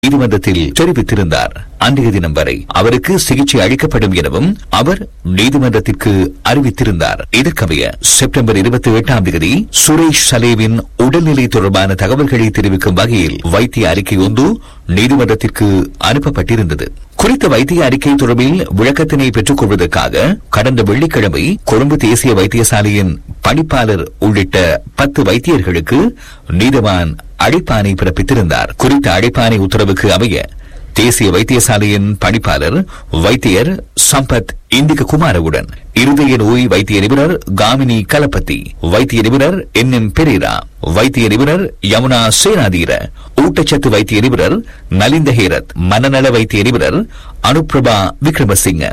நீதிமன்றத்தில் தெரிவித்திருந்தார் அன்றைய தினம் வரை அவருக்கு சிகிச்சை அளிக்கப்படும் எனவும் அவர் நீதிமன்றத்திற்கு அறிவித்திருந்தார் இதற்கமைய செப்டம்பர் இருபத்தி எட்டாம் தேதி சுரேஷ் சலேவின் உடல்நிலை தொடர்பான தகவல்களை தெரிவிக்கும் வகையில் வைத்திய அறிக்கை ஒன்று நீதிமன்றத்திற்கு அனுப்பப்பட்டிருந்தது குறித்த வைத்திய அறிக்கை தொடர்பில் விளக்கத்தினை பெற்றுக் கொள்வதற்காக கடந்த வெள்ளிக்கிழமை கொழும்பு தேசிய வைத்தியசாலையின் பணிப்பாளர் உள்ளிட்ட பத்து வைத்தியர்களுக்கு நீதவான் அழைப்பானை பிறப்பித்திருந்தார் குறித்த அழைப்பானை உத்தரவுக்கு அமைய தேசிய வைத்தியசாலையின் பணிப்பாளர் வைத்தியர் சம்பத் இந்திக குமாரவுடன் இருதய நோய் வைத்திய நிபுணர் காமினி கலப்பத்தி வைத்திய நிபுணர் என் எம் பெரேரா வைத்திய நிபுணர் யமுனா சேனாதீர ஊட்டச்சத்து வைத்திய நிபுணர் நலிந்த ஹேரத் மனநல வைத்திய நிபுணர் அனுப்பிரபா விக்ரமசிங்க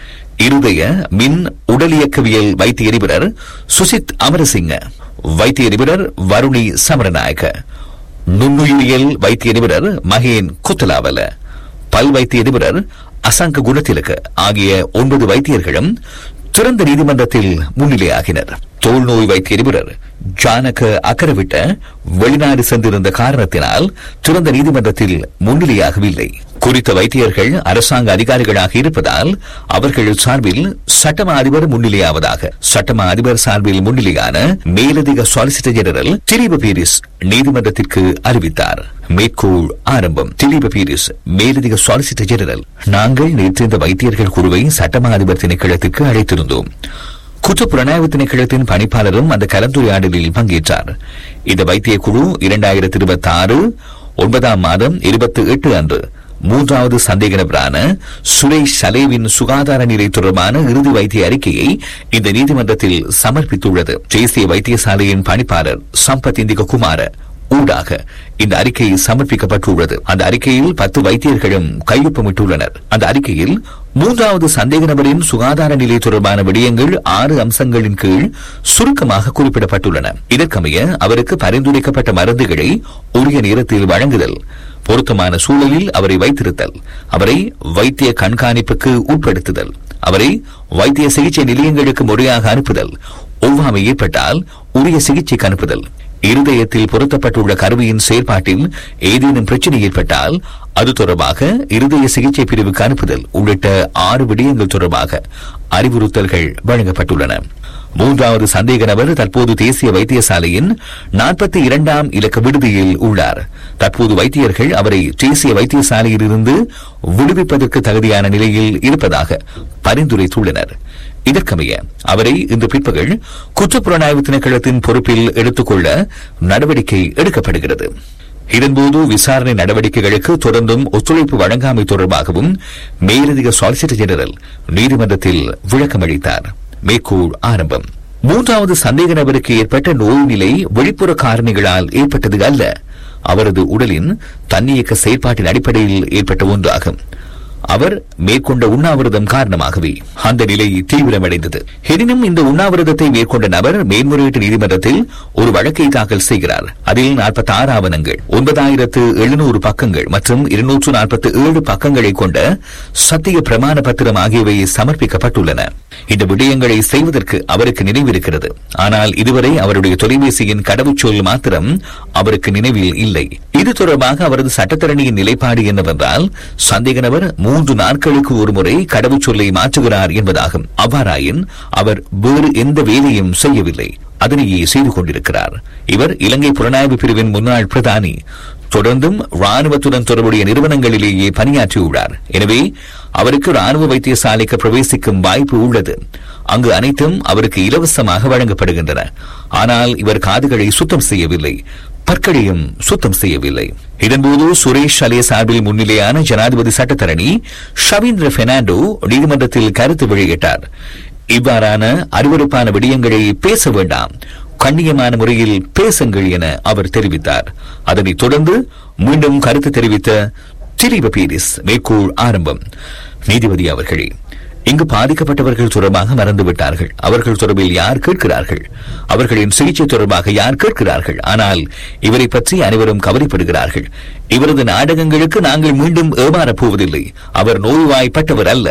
இருதய மின் உடலியக்கவியல் வைத்திய நிபுணர் சுசித் அமரசிங்க வைத்திய நிபுணர் வருணி சமரநாயக்க நுண்ணுயிரியல் வைத்திய நிபுணர் மகேன் குத்தலாவல பல் வைத்திய நிபுணர் அசங்க குணத்திலக்க ஆகிய ஒன்பது வைத்தியர்களும் திறந்த நீதிமன்றத்தில் முன்னிலையாகினர் தோல் நோய் வைத்திய நிபுணர் ஜானக அக்கரவிட்ட வெளிநாடு சென்றிருந்த காரணத்தினால் திறந்த நீதிமன்றத்தில் முன்னிலையாகவில்லை குறித்த வைத்தியர்கள் அரசாங்க அதிகாரிகளாக இருப்பதால் அவர்கள் சார்பில் சட்டமா அதிபர் முன்னிலையாவதாக சட்டமா அதிபர் சார்பில் முன்னிலையான மேலதிக சொலிசிட்டர் ஜெனரல் திலீப பீரிஸ் நீதிமன்றத்திற்கு அறிவித்தார் மேற்கோள் ஆரம்பம் திலீப பீரிஸ் மேலதிக சொலிசிட்டர் ஜெனரல் நாங்கள் நேற்று இந்த வைத்தியர்கள் குழுவை சட்டமா அதிபர் திணைக்களத்திற்கு அழைத்திருந்தோம் குற்ற புலனாய்வு திணைக்களத்தின் பணிப்பாளரும் அந்த கலந்துரையாடலில் பங்கேற்றார் இந்த வைத்திய குழு இரண்டாயிரத்தி இருபத்தி ஆறு ஒன்பதாம் மாதம் இருபத்தி எட்டு அன்று மூன்றாவது சந்தேக நபரான சுரேஷ் சலேவின் சுகாதார நிலை தொடர்பான இறுதி வைத்திய அறிக்கையை இந்த நீதிமன்றத்தில் சமர்ப்பித்துள்ளது தேசிய வைத்தியசாலையின் பணிப்பாளர் சம்பத் இந்திக குமார ஊடாக இந்த அறிக்கை சமர்ப்பிக்கப்பட்டுள்ளது அந்த அறிக்கையில் பத்து வைத்தியர்களும் கையொப்பமிட்டுள்ளனர் அந்த அறிக்கையில் மூன்றாவது சந்தேக நபரின் சுகாதார நிலை தொடர்பான விடயங்கள் ஆறு அம்சங்களின் கீழ் சுருக்கமாக குறிப்பிடப்பட்டுள்ளன இதற்கமைய அவருக்கு பரிந்துரைக்கப்பட்ட மருந்துகளை உரிய நேரத்தில் வழங்குதல் பொருத்தமான சூழலில் அவரை வைத்திருத்தல் அவரை வைத்திய கண்காணிப்புக்கு உட்படுத்துதல் அவரை வைத்திய சிகிச்சை நிலையங்களுக்கு முறையாக அனுப்புதல் ஒவ்வாமை ஏற்பட்டால் உரிய சிகிச்சைக்கு அனுப்புதல் இருதயத்தில் பொருத்தப்பட்டுள்ள கருவியின் செயற்பாட்டில் ஏதேனும் பிரச்சனை ஏற்பட்டால் அது தொடர்பாக இருதய சிகிச்சை பிரிவுக்கு அனுப்புதல் உள்ளிட்ட ஆறு விடயங்கள் தொடர்பாக அறிவுறுத்தல்கள் வழங்கப்பட்டுள்ளன மூன்றாவது சந்தேக நபர் தற்போது தேசிய வைத்தியசாலையின் நாற்பத்தி இரண்டாம் இலக்க விடுதியில் உள்ளார் தற்போது வைத்தியர்கள் அவரை தேசிய வைத்தியசாலையில் இருந்து விடுவிப்பதற்கு தகுதியான நிலையில் இருப்பதாக பரிந்துரைத்துள்ளனர் இதற்கமைய அவரை இன்று பிற்பகல் குற்றப்புலனாய்வு திணைக்களத்தின் பொறுப்பில் எடுத்துக்கொள்ள நடவடிக்கை எடுக்கப்படுகிறது இதன்போது விசாரணை நடவடிக்கைகளுக்கு தொடர்ந்தும் ஒத்துழைப்பு வழங்காமை தொடர்பாகவும் மேலதிக சொலிசிட்டர் ஜெனரல் நீதிமன்றத்தில் விளக்கமளித்தார் மேற்கோள் ஆரம்பம் மூன்றாவது சந்தேக நபருக்கு ஏற்பட்ட நோய் நிலை வெளிப்புற காரணிகளால் ஏற்பட்டது அல்ல அவரது உடலின் தன்னியக்க செயற்பாட்டின் அடிப்படையில் ஏற்பட்ட ஒன்றாகும் அவர் மேற்கொண்ட உண்ணாவிரதம் காரணமாகவே அந்த நிலை தீவிரமடைந்தது எனினும் இந்த உண்ணாவிரதத்தை மேற்கொண்ட நபர் மேன்முறையீட்டு நீதிமன்றத்தில் ஒரு வழக்கை தாக்கல் செய்கிறார் அதில் நாற்பத்தி ஆறு ஆவணங்கள் ஒன்பதாயிரத்து எழுநூறு பக்கங்கள் மற்றும் இருநூற்று நாற்பத்தி ஏழு பக்கங்களை கொண்ட சத்திய பிரமாண பத்திரம் ஆகியவை சமர்ப்பிக்கப்பட்டுள்ளன இந்த விடயங்களை செய்வதற்கு அவருக்கு நினைவிருக்கிறது ஆனால் இதுவரை அவருடைய தொலைபேசியின் கடவுச்சொல் மாத்திரம் அவருக்கு நினைவில் இல்லை இது தொடர்பாக அவரது சட்டத்தரணியின் நிலைப்பாடு என்னவென்றால் சந்தேக நபர் மூன்று நாட்களுக்கு ஒருமுறை கடவுச்சொல்லை மாற்றுகிறார் என்பதாகும் அவ்வாறாயின் அவர் வேறு எந்த வேலையும் செய்யவில்லை அதனையே செய்து கொண்டிருக்கிறார் இவர் இலங்கை புலனாய்வு பிரிவின் முன்னாள் பிரதானி தொடர்ந்தும் ராணுவத்துடன் தொடர்புடைய நிறுவனங்களிலேயே பணியாற்றியுள்ளார் எனவே அவருக்கு ராணுவ வைத்தியசாலைக்கு பிரவேசிக்கும் வாய்ப்பு உள்ளது அங்கு அனைத்தும் அவருக்கு இலவசமாக வழங்கப்படுகின்றன ஆனால் இவர் காதுகளை சுத்தம் செய்யவில்லை பற்களையும் சுத்தம் செய்யவில்லை இதன்போது சுரேஷ் அலே சார்பில் முன்னிலையான ஜனாதிபதி சட்டத்தரணி ஷவீந்திர பெர்னாண்டோ நீதிமன்றத்தில் கருத்து வெளியிட்டார் இவ்வாறான அருவருப்பான விடயங்களை பேச வேண்டாம் கண்ணியமான முறையில் பேசுங்கள் என அவர் தெரிவித்தார் அதனைத் தொடர்ந்து மீண்டும் கருத்து தெரிவித்த திலீப பீரிஸ் மேற்கோள் ஆரம்பம் நீதிபதி அவர்களே இங்கு பாதிக்கப்பட்டவர்கள் தொடர்பாக மறந்துவிட்டார்கள் அவர்கள் தொடர்பில் யார் கேட்கிறார்கள் அவர்களின் சிகிச்சை தொடர்பாக யார் கேட்கிறார்கள் ஆனால் இவரை பற்றி அனைவரும் கவலைப்படுகிறார்கள் இவரது நாடகங்களுக்கு நாங்கள் மீண்டும் ஏமாறப் போவதில்லை அவர் நோய்வாய்ப்பட்டவர் அல்ல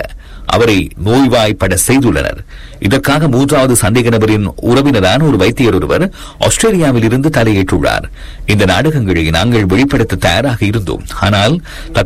அவரை நோய்வாய்ப்பட செய்துள்ளனர் இதற்காக மூன்றாவது சந்தேக நபரின் உறவினரான ஒரு வைத்தியர் ஒருவர் ஆஸ்திரேலியாவில் இருந்து தலையேற்றுள்ளார் இந்த நாடகங்களை நாங்கள் வெளிப்படுத்த தயாராக இருந்தோம் ஆனால்